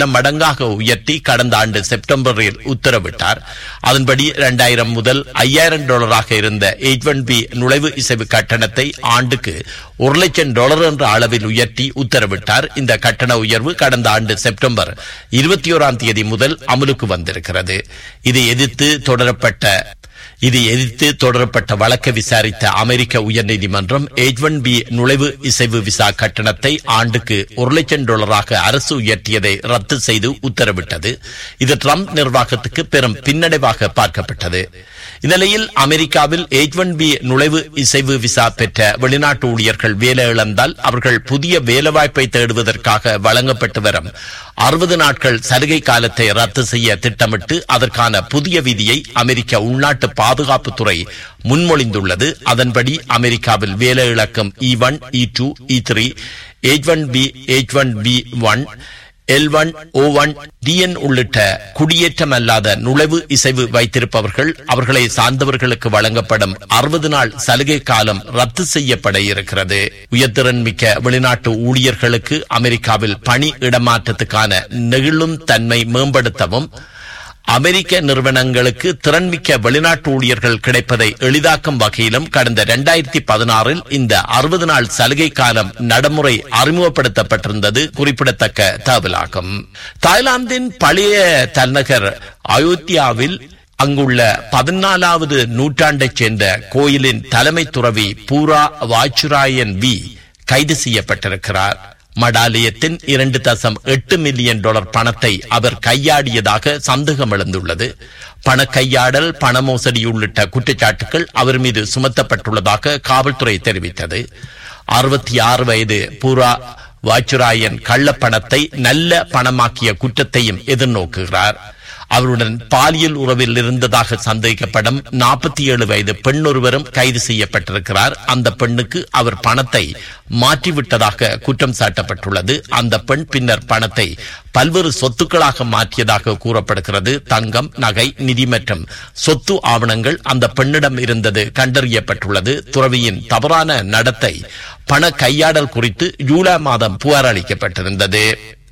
பல மடங்காக உயர்த்தி கடந்த ஆண்டு செப்டம்பரில் உத்தரவிட்டார் அதன்படி இரண்டாயிரம் முதல் ஐயாயிரம் டாலராக இருந்த எயிட் ஒன் பி நுழைவு இசைவு கட்டணத்தை ஆண்டுக்கு ஒரு லட்சம் டாலர் என்ற அளவில் உயர்த்தி உத்தரவிட்டார் இந்த கட்டண உயர்வு கடந்த ஆண்டு செப்டம்பர் இருபத்தி ஓராம் தேதி முதல் அமலுக்கு வந்திருக்கிறது இதை எதிர்த்து தொடரப்பட்ட இது எதிர்த்து தொடரப்பட்ட வழக்கை விசாரித்த அமெரிக்க உயர்நீதிமன்றம் எச் ஒன் பி நுழைவு இசைவு விசா கட்டணத்தை ஆண்டுக்கு ஒரு லட்சம் டாலராக அரசு உயர்த்தியதை ரத்து செய்து உத்தரவிட்டது இது ட்ரம்ப் நிர்வாகத்துக்கு பெரும் பின்னடைவாக பார்க்கப்பட்டது இந்நிலையில் அமெரிக்காவில் எச் ஒன் பி நுழைவு இசைவு விசா பெற்ற வெளிநாட்டு ஊழியர்கள் வேலை இழந்தால் அவர்கள் புதிய வேலைவாய்ப்பை தேடுவதற்காக வழங்கப்பட்டு வரும் அறுபது நாட்கள் சலுகை காலத்தை ரத்து செய்ய திட்டமிட்டு அதற்கான புதிய விதியை அமெரிக்க உள்நாட்டு பாதுகாப்புத்துறை முன்மொழிந்துள்ளது அதன்படி அமெரிக்காவில் வேலை இழக்கும் E one E two E three H one B H one B one L one O one TN உள்ளிட்ட குடியேற்றம் அல்லாத நுழைவு இசைவு வைத்திருப்பவர்கள் அவர்களை சார்ந்தவர்களுக்கு வழங்கப்படும் அறுபது நாள் சலுகை காலம் ரத்து செய்யப்பட இருக்கிறது உயர்திறன் மிக்க வெளிநாட்டு ஊழியர்களுக்கு அமெரிக்காவில் பணி இடமாற்றத்துக்கான நெகிழும் தன்மை மேம்படுத்தவும் அமெரிக்க நிறுவனங்களுக்கு திறன்மிக்க வெளிநாட்டு ஊழியர்கள் கிடைப்பதை எளிதாக்கும் வகையிலும் கடந்த இரண்டாயிரத்தி பதினாறில் இந்த அறுபது நாள் சலுகை காலம் நடைமுறை அறிமுகப்படுத்தப்பட்டிருந்தது குறிப்பிடத்தக்க தகவலாகும் தாய்லாந்தின் பழைய தலைநகர் அயோத்தியாவில் அங்குள்ள பதினாலாவது நூற்றாண்டைச் சேர்ந்த கோயிலின் தலைமை துறவி பூரா வாச்சுராயன் வி கைது செய்யப்பட்டிருக்கிறார் மடாலயத்தின் இரண்டு தசம் எட்டு மில்லியன் டாலர் பணத்தை அவர் கையாடியதாக சந்தேகம் எழுந்துள்ளது பண கையாடல் பண மோசடி உள்ளிட்ட குற்றச்சாட்டுகள் அவர் மீது சுமத்தப்பட்டுள்ளதாக காவல்துறை தெரிவித்தது அறுபத்தி ஆறு வயது பூரா வாச்சுராயன் கள்ளப்பணத்தை நல்ல பணமாக்கிய குற்றத்தையும் எதிர்நோக்குகிறார் அவருடன் பாலியல் உறவில் இருந்ததாக சந்தேகிக்கப்படும் நாற்பத்தி ஏழு வயது பெண் ஒருவரும் கைது செய்யப்பட்டிருக்கிறார் அந்த பெண்ணுக்கு அவர் பணத்தை மாற்றிவிட்டதாக குற்றம் சாட்டப்பட்டுள்ளது அந்த பெண் பின்னர் பணத்தை பல்வேறு சொத்துக்களாக மாற்றியதாக கூறப்படுகிறது தங்கம் நகை நிதி மற்றும் சொத்து ஆவணங்கள் அந்த பெண்ணிடம் இருந்தது கண்டறியப்பட்டுள்ளது துறவியின் தவறான நடத்தை பண கையாடல் குறித்து ஜூலை மாதம் புகார் அளிக்கப்பட்டிருந்தது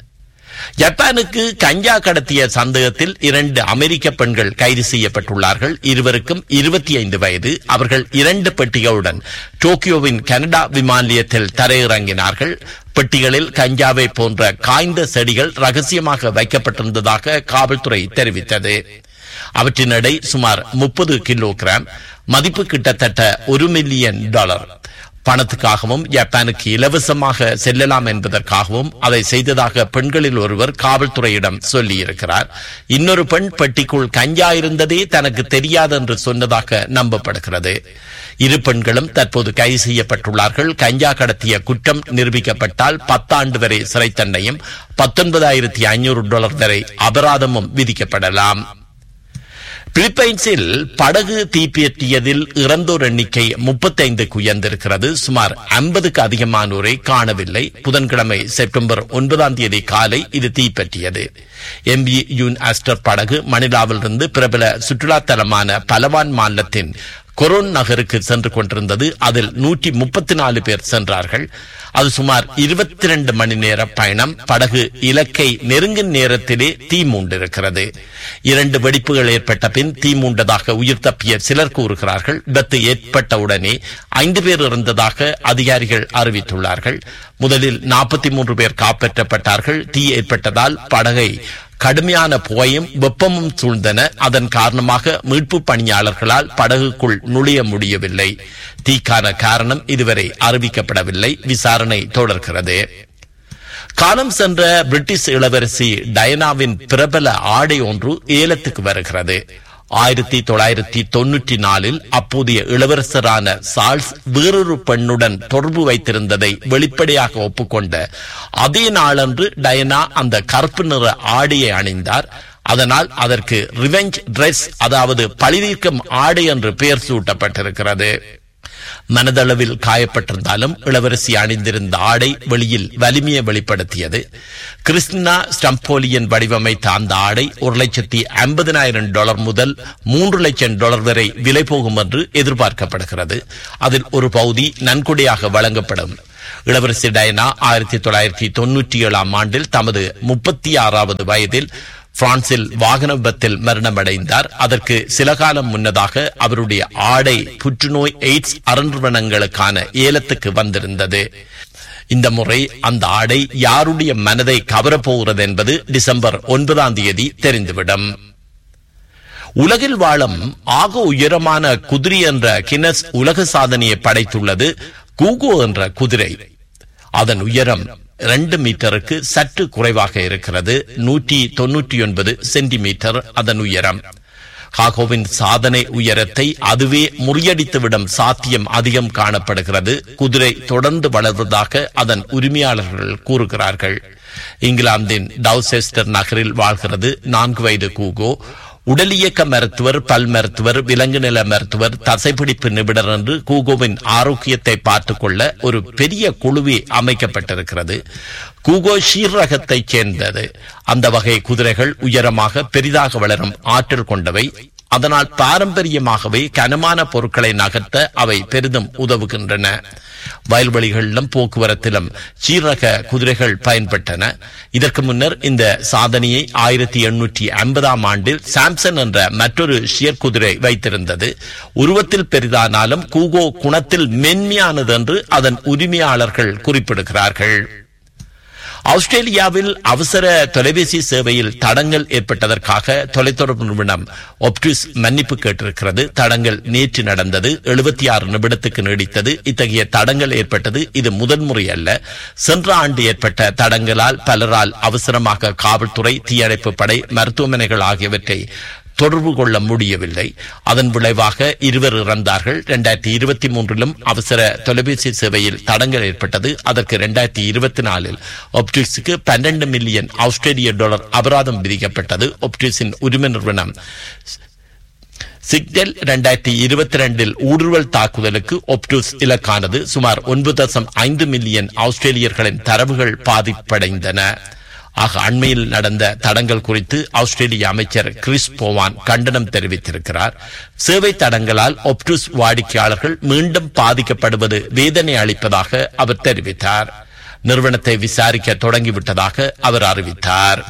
ஜப்பானுக்கு கஞ்சா கடத்திய சந்தேகத்தில் இரண்டு அமெரிக்க பெண்கள் கைது செய்யப்பட்டுள்ளார்கள் இருவருக்கும் இருபத்தி ஐந்து வயது அவர்கள் இரண்டு பெட்டிகளுடன் டோக்கியோவின் கனடா விமான நிலையத்தில் தரையிறங்கினார்கள் பெட்டிகளில் கஞ்சாவை போன்ற காய்ந்த செடிகள் ரகசியமாக வைக்கப்பட்டிருந்ததாக காவல்துறை தெரிவித்தது அவற்றின் எடை சுமார் முப்பது கிலோகிராம் மதிப்பு கிட்டத்தட்ட ஒரு மில்லியன் டாலர் பணத்துக்காகவும் ஜப்பானுக்கு இலவசமாக செல்லலாம் என்பதற்காகவும் அதை செய்ததாக பெண்களில் ஒருவர் காவல்துறையிடம் சொல்லியிருக்கிறார் இன்னொரு பெண் பெட்டிக்குள் கஞ்சா இருந்ததே தனக்கு தெரியாது என்று சொன்னதாக நம்பப்படுகிறது இரு பெண்களும் தற்போது கைது செய்யப்பட்டுள்ளார்கள் கஞ்சா கடத்திய குற்றம் நிரூபிக்கப்பட்டால் பத்தாண்டு வரை சிறை தண்டையும் பத்தொன்பதாயிரத்தி ஐநூறு டாலர் வரை அபராதமும் விதிக்கப்படலாம் பிலிப்பைன்ஸில் படகு தீப்பற்றியதில் இறந்தோர் எண்ணிக்கை முப்பத்தைந்துக்கு உயர்ந்திருக்கிறது சுமார் ஐம்பதுக்கு அதிகமானோரை காணவில்லை புதன்கிழமை செப்டம்பர் ஒன்பதாம் தேதி காலை இது தீப்பற்றியது எம்பி யூன் ஆஸ்டர் படகு மணிலாவிலிருந்து பிரபல சுற்றுலா தலமான பலவான் மாநிலத்தின் கொரோன் நகருக்கு சென்று கொண்டிருந்தது அதில் நூற்றி முப்பத்தி நாலு பேர் சென்றார்கள் அது சுமார் இருபத்தி ரெண்டு மணி நேர பயணம் படகு இலக்கை நெருங்கும் நேரத்திலே தீ மூண்டிருக்கிறது இரண்டு வெடிப்புகள் ஏற்பட்ட பின் தீ மூண்டதாக உயிர் தப்பிய சிலர் கூறுகிறார்கள் விபத்து ஏற்பட்டவுடனே ஐந்து பேர் இருந்ததாக அதிகாரிகள் அறிவித்துள்ளார்கள் முதலில் நாற்பத்தி மூன்று பேர் காப்பாற்றப்பட்டார்கள் தீ ஏற்பட்டதால் படகை கடுமையான புகையும் வெப்பமும் சூழ்ந்தன அதன் காரணமாக மீட்பு பணியாளர்களால் படகுக்குள் நுழைய முடியவில்லை தீக்கான காரணம் இதுவரை அறிவிக்கப்படவில்லை விசாரணை தொடர்கிறது காலம் சென்ற பிரிட்டிஷ் இளவரசி டயனாவின் பிரபல ஆடை ஒன்று ஏலத்துக்கு வருகிறது ஆயிரத்தி தொள்ளாயிரத்தி தொன்னூற்றி நாலில் அப்போதைய இளவரசரான சார்ல்ஸ் வேறொரு பெண்ணுடன் தொடர்பு வைத்திருந்ததை வெளிப்படையாக ஒப்புக்கொண்ட அதே நாளன்று டயனா அந்த கருப்பு நிற ஆடையை அணிந்தார் அதனால் அதற்கு ரிவெஞ்ச் டிரெஸ் அதாவது பழிதீர்க்கும் ஆடை என்று பெயர் சூட்டப்பட்டிருக்கிறது மனதளவில் காயப்பட்டிருந்தாலும் இளவரசி அணிந்திருந்த ஆடை வெளியில் வலிமையை வெளிப்படுத்தியது கிறிஸ்டினா ஸ்டம்போலியன் வடிவமைத்த அந்த ஆடை ஒரு லட்சத்தி ஐம்பதினாயிரம் டாலர் முதல் மூன்று லட்சம் டாலர் வரை விலை போகும் என்று எதிர்பார்க்கப்படுகிறது அதில் ஒரு பகுதி நன்கொடையாக வழங்கப்படும் இளவரசி டயனா ஆயிரத்தி தொள்ளாயிரத்தி தொன்னூற்றி ஏழாம் ஆண்டில் தமது முப்பத்தி ஆறாவது வயதில் பிரான்சில் வாகன விபத்தில் மரணமடைந்தார் அதற்கு சில காலம் முன்னதாக அவருடைய ஆடை புற்றுநோய் எய்ட்ஸ் அரண்மனங்களுக்கான ஏலத்துக்கு வந்திருந்தது இந்த முறை அந்த ஆடை யாருடைய மனதை கவரப்போகிறது என்பது டிசம்பர் ஒன்பதாம் தேதி தெரிந்துவிடும் உலகில் வாழும் ஆக உயரமான குதிரை என்ற கின்னஸ் உலக சாதனையை படைத்துள்ளது கூகோ என்ற குதிரை அதன் உயரம் இரண்டு மீட்டருக்கு சற்று குறைவாக இருக்கிறது நூற்றி தொன்னூற்றி ஒன்பது சென்டிமீட்டர் அதன் உயரம் காகோவின் சாதனை உயரத்தை அதுவே முறியடித்துவிடும் சாத்தியம் அதிகம் காணப்படுகிறது குதிரை தொடர்ந்து வளர்வதாக அதன் உரிமையாளர்கள் கூறுகிறார்கள் இங்கிலாந்தின் டவுசெஸ்டர் நகரில் வாழ்கிறது நான்கு வயது கூகோ உடலியக்க மருத்துவர் பல் மருத்துவர் விலங்கு நில மருத்துவர் தசைப்பிடிப்பு நிபுணர் என்று கூகோவின் ஆரோக்கியத்தை பார்த்துக் கொள்ள ஒரு பெரிய குழுவே அமைக்கப்பட்டிருக்கிறது கூகோ ஷீரகத்தைச் சேர்ந்தது அந்த வகை குதிரைகள் உயரமாக பெரிதாக வளரும் ஆற்றல் கொண்டவை அதனால் பாரம்பரியமாகவே கனமான பொருட்களை நகர்த்த அவை பெரிதும் உதவுகின்றன வயல்வெளிகளிலும் போக்குவரத்திலும் சீரக குதிரைகள் பயன்பட்டன இதற்கு முன்னர் இந்த சாதனையை ஆயிரத்தி எண்ணூற்றி ஐம்பதாம் ஆண்டில் சாம்சன் என்ற மற்றொரு ஷியர் குதிரை வைத்திருந்தது உருவத்தில் பெரிதானாலும் கூகோ குணத்தில் மென்மையானது என்று அதன் உரிமையாளர்கள் குறிப்பிடுகிறார்கள் ஆஸ்திரேலியாவில் அவசர தொலைபேசி சேவையில் தடங்கள் ஏற்பட்டதற்காக தொலைத்தொடர்பு நிறுவனம் ஒப்டிஸ் மன்னிப்பு கேட்டிருக்கிறது தடங்கள் நேற்று நடந்தது எழுபத்தி ஆறு நிமிடத்துக்கு நீடித்தது இத்தகைய தடங்கள் ஏற்பட்டது இது முதன்முறை அல்ல சென்ற ஆண்டு ஏற்பட்ட தடங்களால் பலரால் அவசரமாக காவல்துறை தீயணைப்பு படை மருத்துவமனைகள் ஆகியவற்றை தொடர்பு கொள்ள முடியவில்லை அதன் விளைவாக இருவர் இறந்தார்கள் இரண்டாயிரத்தி இருபத்தி மூன்றிலும் அவசர தொலைபேசி சேவையில் தடங்கள் ஏற்பட்டது அதற்கு இரண்டாயிரத்தி இருபத்தி நாலில் ஒப்டிக்ஸுக்கு பன்னெண்டு மில்லியன் ஆஸ்திரேலிய டாலர் அபராதம் விதிக்கப்பட்டது ஒப்டிக்ஸின் உரிமை நிறுவனம் சிக்டெல் இரண்டாயிரத்தி இருபத்தி ரெண்டில் ஊடுருவல் தாக்குதலுக்கு ஒப்டூஸ் இலக்கானது சுமார் ஒன்பது தசம் ஐந்து மில்லியன் ஆஸ்திரேலியர்களின் தரவுகள் பாதிப்படைந்தன ஆக அண்மையில் நடந்த தடங்கள் குறித்து ஆஸ்திரேலிய அமைச்சர் கிறிஸ் போவான் கண்டனம் தெரிவித்திருக்கிறார் சேவை தடங்களால் ஒப்டூஸ் வாடிக்கையாளர்கள் மீண்டும் பாதிக்கப்படுவது வேதனை அளிப்பதாக அவர் தெரிவித்தார் நிறுவனத்தை விசாரிக்க தொடங்கிவிட்டதாக அவர் அறிவித்தார்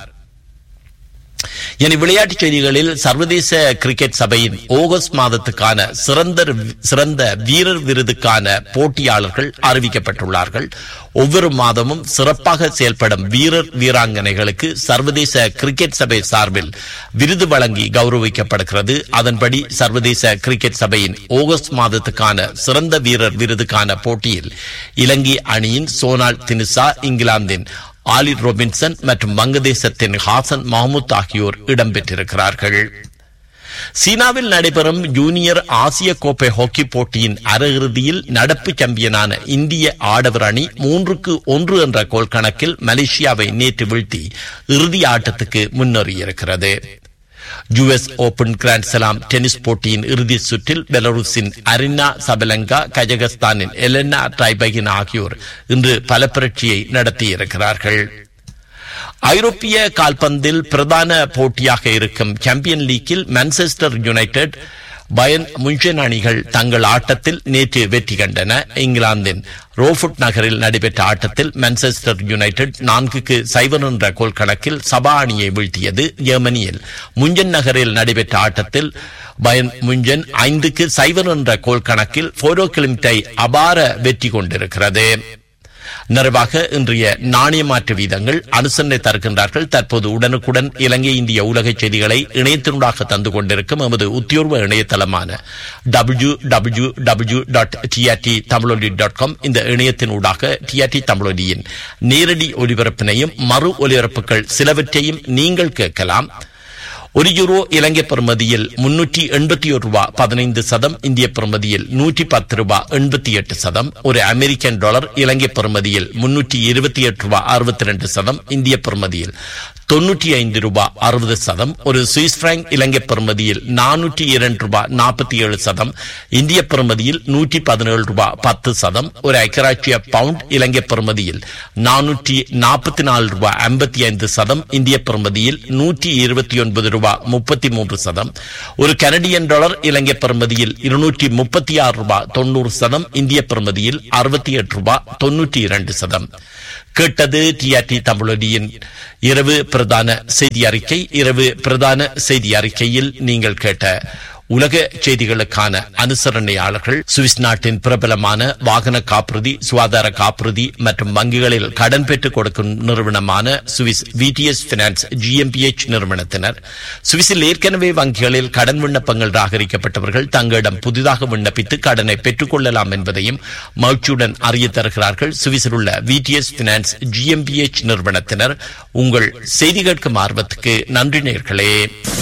இனி விளையாட்டுச் செய்திகளில் சர்வதேச கிரிக்கெட் சபையின் ஆகஸ்ட் மாதத்துக்கான சிறந்த சிறந்த வீரர் விருதுக்கான போட்டியாளர்கள் அறிவிக்கப்பட்டுள்ளார்கள் ஒவ்வொரு மாதமும் சிறப்பாக செயல்படும் வீரர் வீராங்கனைகளுக்கு சர்வதேச கிரிக்கெட் சபை சார்பில் விருது வழங்கி கௌரவிக்கப்படுகிறது அதன்படி சர்வதேச கிரிக்கெட் சபையின் ஆகஸ்ட் மாதத்துக்கான சிறந்த வீரர் விருதுக்கான போட்டியில் இலங்கை அணியின் சோனால் தினிசா இங்கிலாந்தின் ஆலி ரொபின்சன் மற்றும் வங்கதேசத்தின் ஹாசன் மஹமூத் ஆகியோர் இடம்பெற்றிருக்கிறார்கள் சீனாவில் நடைபெறும் ஜூனியர் ஆசிய கோப்பை ஹாக்கி போட்டியின் அரையிறுதியில் நடப்பு சாம்பியனான இந்திய ஆடவர் அணி மூன்றுக்கு ஒன்று என்ற கோல் கணக்கில் மலேசியாவை நேற்று வீழ்த்தி இறுதி ஆட்டத்துக்கு முன்னேறியிருக்கிறது US open grand slam tennis போட்டியின் இறுதி சுற்றில் பெலருஸின் அரினா சபலங்கா கஜகஸ்தானின் எலெனா ட்ரைபகின் ஆகியோர் இன்று பல புரட்சியை நடத்தியிருக்கிறார்கள் ஐரோப்பிய கால்பந்தில் பிரதான போட்டியாக இருக்கும் சாம்பியன் லீக்கில் மான்செஸ்டர் யுனைடெட் பயன் முன்ஷன் அணிகள் தங்கள் ஆட்டத்தில் நேற்று வெற்றி கண்டன இங்கிலாந்தின் ரோஃபுட் நகரில் நடைபெற்ற ஆட்டத்தில் மான்செஸ்டர் யுனைடெட் நான்குக்கு சைபர் என்ற கோல் கணக்கில் சபா அணியை வீழ்த்தியது ஜெர்மனியில் முஞ்சன் நகரில் நடைபெற்ற ஆட்டத்தில் பயன் முஞ்சன் ஐந்துக்கு சைபர் என்ற கோல் கணக்கில் போரோ கிளிம்டை அபார வெற்றி கொண்டிருக்கிறது நிறைவாக இன்றைய நாணய மாற்று வீதங்கள் அனுசரணை தருகின்றார்கள் தற்போது உடனுக்குடன் இலங்கை இந்திய உலக செய்திகளை இணையத்தினூடாக தந்து கொண்டிருக்கும் எமது உத்தியோர்வ இணையதளமான W W W dot TRT Tamiloli dot com இந்த இணையத்தினூடாக டிஆர்டி தமிழொலியின் நேரடி ஒலிபரப்பினையும் மறு ஒலிபரப்புகள் சிலவற்றையும் நீங்கள் கேட்கலாம் ஒரு யூரோ இலங்கை பெறுமதியில் முன்னூற்றி எண்பத்தி ஒரு ரூபாய் பதினைந்து சதம் இந்திய பெறுமதியில் நூற்றி பத்து ரூபாய் எண்பத்தி எட்டு சதம் ஒரு அமெரிக்கன் டாலர் இலங்கை பெறுமதியில் முன்னூற்றி இருபத்தி எட்டு ரூபாய் அறுபத்தி ரெண்டு சதம் இந்திய பெறுமதியில் தொன்னூற்றி ஐந்து ரூபாய் அறுபது சதம் ஒரு சுவிஸ் பிராங்க் இலங்கை பெறுமதியில் நானூற்றி இரண்டு ரூபாய் நாற்பத்தி ஏழு சதம் இந்திய பெறுமதியில் நூற்றி பதினேழு ரூபாய் பத்து சதம் ஒரு ஐக்கராட்சிய பவுண்ட் இலங்கை பெறுமதியில் நானூற்றி நாற்பத்தி நாலு ரூபாய் ஐம்பத்தி ஐந்து சதம் இந்திய பெறுமதியில் நூற்றி இருபத்தி ஒன்பது ரூபாய் முப்பத்தி மூன்று சதம் ஒரு கனடியன் டாலர் இலங்கை பெறுமதியில் இருநூற்றி முப்பத்தி ஆறு ரூபாய் தொண்ணூறு சதம் இந்திய பெறுமதியில் அறுபத்தி எட்டு ரூபாய் தொன்னூற்றி இரண்டு சதம் கேட்டது டிஆர்டி தமிழொலியின் இரவு பிரதான செய்தி அறிக்கை இரவு பிரதான செய்தி அறிக்கையில் நீங்கள் கேட்ட உலக செய்திகளுக்கான அனுசரணையாளர்கள் சுவிஸ் நாட்டின் பிரபலமான வாகன காப்புறுதி சுகாதார காப்புறுதி மற்றும் வங்கிகளில் கடன் பெற்றுக் கொடுக்கும் நிறுவனமான சுவிஸ் விடிஎஸ் பினான்ஸ் ஜிஎம்பிஎச் நிறுவனத்தினர் சுவிஸில் ஏற்கனவே வங்கிகளில் கடன் விண்ணப்பங்கள் ராகரிக்கப்பட்டவர்கள் தங்களிடம் புதிதாக விண்ணப்பித்து கடனை பெற்றுக் கொள்ளலாம் என்பதையும் மகிழ்ச்சியுடன் அறிய தருகிறார்கள் சுவிஸில் உள்ள விடிஎஸ் பினான்ஸ் ஜிஎம்பிஎச் நிறுவனத்தினர் உங்கள் செய்தி கேட்கும் ஆர்வத்துக்கு நன்றி நேர்களே